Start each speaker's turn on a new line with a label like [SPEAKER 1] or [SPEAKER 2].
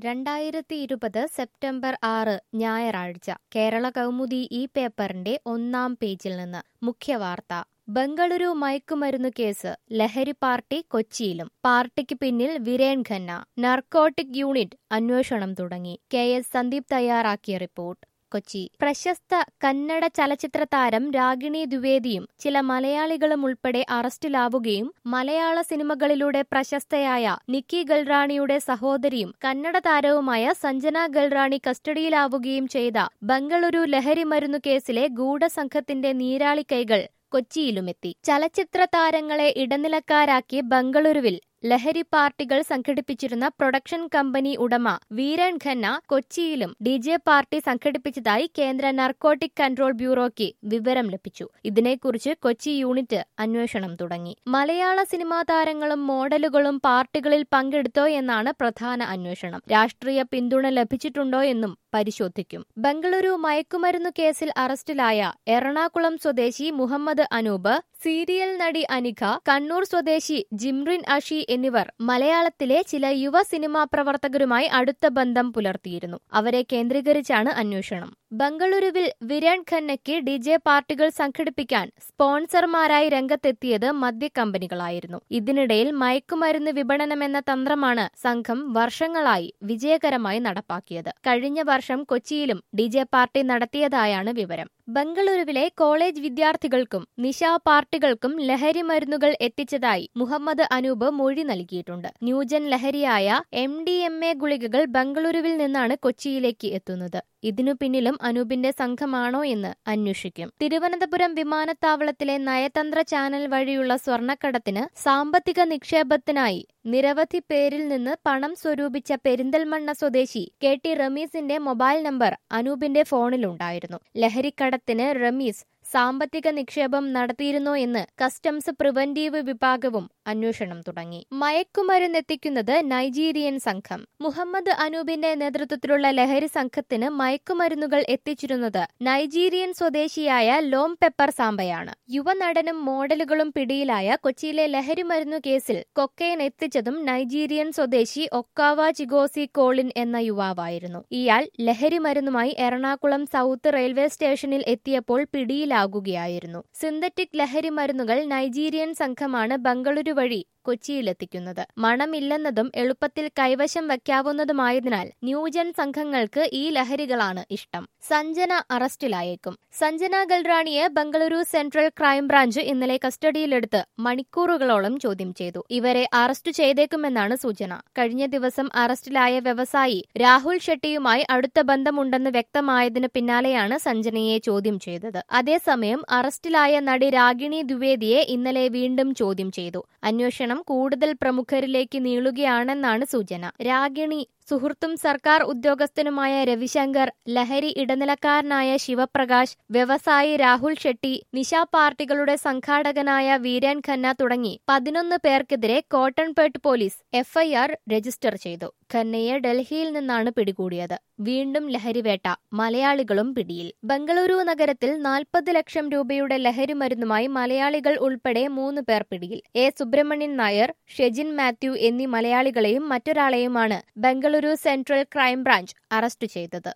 [SPEAKER 1] രണ്ടായിരത്തി ഇരുപത് സെപ്റ്റംബർ ആറ് ഞായറാഴ്ച കേരള കൗമുദി ഈ പേപ്പറിന്റെ ഒന്നാം പേജിൽ നിന്ന് മുഖ്യവാർത്ത ബംഗളൂരു മയക്കുമരുന്നു കേസ് ലഹരി പാർട്ടി കൊച്ചിയിലും പാർട്ടിക്ക് പിന്നിൽ വിരേൻ ഖന്ന നർക്കോട്ടിക് യൂണിറ്റ് അന്വേഷണം തുടങ്ങി കെ എസ് സന്ദീപ് തയ്യാറാക്കിയ റിപ്പോർട്ട് കൊച്ചി പ്രശസ്ത കന്നഡ ചലച്ചിത്ര താരം രാഗിണി ദ്വിവേദിയും ചില മലയാളികളും ഉൾപ്പെടെ അറസ്റ്റിലാവുകയും മലയാള സിനിമകളിലൂടെ പ്രശസ്തയായ നിക്കി ഗൽറാണിയുടെ സഹോദരിയും കന്നഡ താരവുമായ സഞ്ജന ഗൽറാണി കസ്റ്റഡിയിലാവുകയും ചെയ്ത ബംഗളൂരു ലഹരി മരുന്നു കേസിലെ ഗൂഢസംഘത്തിന്റെ നീരാളിക്കൈകൾ കൊച്ചിയിലുമെത്തി ചലച്ചിത്ര താരങ്ങളെ ഇടനിലക്കാരാക്കി ബംഗളൂരുവിൽ ലഹരി പാർട്ടികൾ സംഘടിപ്പിച്ചിരുന്ന പ്രൊഡക്ഷൻ കമ്പനി ഉടമ വീരൻ ഖന്ന കൊച്ചിയിലും ഡി ജെ പാർട്ടി സംഘടിപ്പിച്ചതായി കേന്ദ്ര നർക്കോട്ടിക് കൺട്രോൾ ബ്യൂറോയ്ക്ക് വിവരം ലഭിച്ചു ഇതിനെക്കുറിച്ച് കൊച്ചി യൂണിറ്റ് അന്വേഷണം തുടങ്ങി മലയാള സിനിമാ താരങ്ങളും മോഡലുകളും പാർട്ടികളിൽ പങ്കെടുത്തോ എന്നാണ് പ്രധാന അന്വേഷണം രാഷ്ട്രീയ പിന്തുണ ലഭിച്ചിട്ടുണ്ടോ എന്നും പരിശോധിക്കും ബംഗളൂരു മയക്കുമരുന്നു കേസിൽ അറസ്റ്റിലായ എറണാകുളം സ്വദേശി മുഹമ്മദ് അനൂപ് സീരിയൽ നടി അനിഖ കണ്ണൂർ സ്വദേശി ജിംറിൻ അഷി എന്നിവർ മലയാളത്തിലെ ചില യുവ സിനിമാ പ്രവർത്തകരുമായി അടുത്ത ബന്ധം പുലർത്തിയിരുന്നു അവരെ കേന്ദ്രീകരിച്ചാണ് അന്വേഷണം ബംഗളൂരുവിൽ വിരൺ ഖന്നയ്ക്ക് ഡി ജെ പാർട്ടികൾ സംഘടിപ്പിക്കാൻ സ്പോൺസർമാരായി രംഗത്തെത്തിയത് മദ്യക്കമ്പനികളായിരുന്നു ഇതിനിടയിൽ മയക്കുമരുന്ന് വിപണനമെന്ന തന്ത്രമാണ് സംഘം വർഷങ്ങളായി വിജയകരമായി നടപ്പാക്കിയത് കഴിഞ്ഞ വർഷം കൊച്ചിയിലും ഡി ജെ പാർട്ടി നടത്തിയതായാണ് വിവരം ബംഗളൂരുവിലെ കോളേജ് വിദ്യാർത്ഥികൾക്കും നിശാ പാർട്ടികൾക്കും ലഹരി മരുന്നുകൾ എത്തിച്ചതായി മുഹമ്മദ് അനൂപ് മൊഴി നൽകിയിട്ടുണ്ട് ന്യൂജൻ ലഹരിയായ എം ഡി എം എ ഗുളികകൾ ബംഗളൂരുവിൽ നിന്നാണ് കൊച്ചിയിലേക്ക് എത്തുന്നത് ഇതിനു പിന്നിലും അനൂപിന്റെ സംഘമാണോ എന്ന് അന്വേഷിക്കും തിരുവനന്തപുരം വിമാനത്താവളത്തിലെ നയതന്ത്ര ചാനൽ വഴിയുള്ള സ്വർണ്ണക്കടത്തിന് സാമ്പത്തിക നിക്ഷേപത്തിനായി നിരവധി പേരിൽ നിന്ന് പണം സ്വരൂപിച്ച പെരിന്തൽമണ്ണ സ്വദേശി കെ ടി റമീസിന്റെ മൊബൈൽ നമ്പർ അനൂപിന്റെ ഫോണിലുണ്ടായിരുന്നു ലഹരിക്കടത്തിന് റമീസ് സാമ്പത്തിക നിക്ഷേപം നടത്തിയിരുന്നോ എന്ന് കസ്റ്റംസ് പ്രിവന്റീവ് വിഭാഗവും അന്വേഷണം തുടങ്ങി മയക്കുമരുന്നെത്തിക്കുന്നത് നൈജീരിയൻ സംഘം മുഹമ്മദ് അനൂപിന്റെ നേതൃത്വത്തിലുള്ള ലഹരി സംഘത്തിന് മയക്കുമരുന്നുകൾ എത്തിച്ചിരുന്നത് നൈജീരിയൻ സ്വദേശിയായ ലോം പെപ്പർ സാമ്പയാണ് യുവനടനും മോഡലുകളും പിടിയിലായ കൊച്ചിയിലെ ലഹരി മരുന്നു കേസിൽ കൊക്കൈൻ എത്തിച്ചതും നൈജീരിയൻ സ്വദേശി ഒക്കാവ ചിഗോസി കോളിൻ എന്ന യുവാവായിരുന്നു ഇയാൾ ലഹരി മരുന്നുമായി എറണാകുളം സൗത്ത് റെയിൽവേ സ്റ്റേഷനിൽ എത്തിയപ്പോൾ പിടിയിലാകുകയായിരുന്നു സിന്തറ്റിക് ലഹരി മരുന്നുകൾ നൈജീരിയൻ സംഘമാണ് ബംഗളൂരു വഴി കൊച്ചിയിലെത്തിക്കുന്നത് മണമില്ലെന്നതും എളുപ്പത്തിൽ കൈവശം വയ്ക്കാവുന്നതുമായതിനാൽ ന്യൂജൻ സംഘങ്ങൾക്ക് ഈ ലഹരികളാണ് ഇഷ്ടം സഞ്ജന അറസ്റ്റിലായേക്കും സഞ്ജന ഗൽറാണിയെ ബംഗളൂരു സെൻട്രൽ ക്രൈംബ്രാഞ്ച് ഇന്നലെ കസ്റ്റഡിയിലെടുത്ത് മണിക്കൂറുകളോളം ചോദ്യം ചെയ്തു ഇവരെ അറസ്റ്റ് ചെയ്തേക്കുമെന്നാണ് സൂചന കഴിഞ്ഞ ദിവസം അറസ്റ്റിലായ വ്യവസായി രാഹുൽ ഷെട്ടിയുമായി അടുത്ത ബന്ധമുണ്ടെന്ന് വ്യക്തമായതിനു പിന്നാലെയാണ് സഞ്ജനയെ ചോദ്യം ചെയ്തത് അതേസമയം അറസ്റ്റിലായ നടി രാഗിണി ദ്വിവേദിയെ ഇന്നലെ വീണ്ടും ചോദ്യം ചെയ്തു അന്വേഷണം കൂടുതൽ പ്രമുഖരിലേക്ക് നീളുകയാണെന്നാണ് സൂചന രാഗിണി സുഹൃത്തും സർക്കാർ ഉദ്യോഗസ്ഥനുമായ രവിശങ്കർ ലഹരി ഇടനിലക്കാരനായ ശിവപ്രകാശ് വ്യവസായി രാഹുൽ ഷെട്ടി നിശാ പാർട്ടികളുടെ സംഘാടകനായ വീരൻ ഖന്ന തുടങ്ങി പതിനൊന്ന് പേർക്കെതിരെ കോട്ടൺപേട്ട് പോലീസ് എഫ്ഐആർ രജിസ്റ്റർ ചെയ്തു ഖന്നയെ ഡൽഹിയിൽ നിന്നാണ് പിടികൂടിയത് വീണ്ടും ലഹരിവേട്ട മലയാളികളും പിടിയിൽ ബംഗളൂരു നഗരത്തിൽ നാൽപ്പത് ലക്ഷം രൂപയുടെ ലഹരി മരുന്നുമായി മലയാളികൾ ഉൾപ്പെടെ മൂന്ന് പേർ പിടിയിൽ എ സുബ്രഹ്മണ്യൻ നായർ ഷെജിൻ മാത്യു എന്നീ മലയാളികളെയും മറ്റൊരാളെയുമാണ് ബംഗളൂരു സെൻട്രൽ ക്രൈംബ്രാഞ്ച് അറസ്റ്റ് ചെയ്തത്